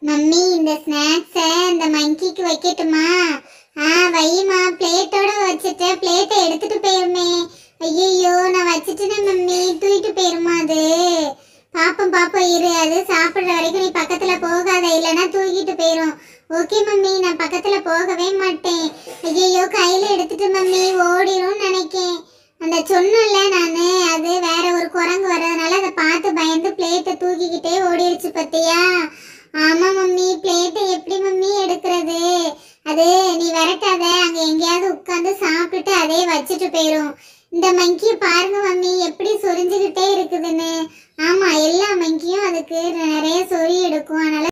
mummy இந்த ஸ்நாக்ஸை இந்த மங்கிக்கு வைக்கட்டுமா ஆ வையுமா பிளேட்டோட வச்சுட்டு பிளேட்டை எடுத்துட்டு போயிருமே ஐயோ நான் வச்சுட்டேனே மம்மி தூக்கிட்டு போயிருமா அது பாப்போம் பாப்போம் இரு அது சாப்பிடுற வரைக்கும் நீ பக்கத்துல போகாத இல்லைன்னா தூக்கிட்டு போயிரும் ஓகே மம்மி நான் பக்கத்துல போகவே மாட்டேன் ஐயோ கையில எடுத்துட்டு மம்மி ஓடிரும் நினைக்கேன் அந்த சொன்னல நானு அது வேற ஒரு குரங்கு வர்றதுனால அதை பார்த்து பயந்து பிளேட்டை தூக்கிக்கிட்டே ஓடிடுச்சு பத்தியா ஆமா மம்மி பிளேட்டை எப்படி மம்மி எடுக்கிறது அது நீ விரட்டாத அங்க எங்கேயாவது உட்காந்து சாப்பிட்டுட்டு அதே வச்சுட்டு போயிரும் இந்த மங்கி பாருங்க மம்மி எப்படி சொரிஞ்சுக்கிட்டே இருக்குதுன்னு ஆமா எல்லா மங்கியும் அதுக்கு நிறைய சொறி எடுக்கும் அதனால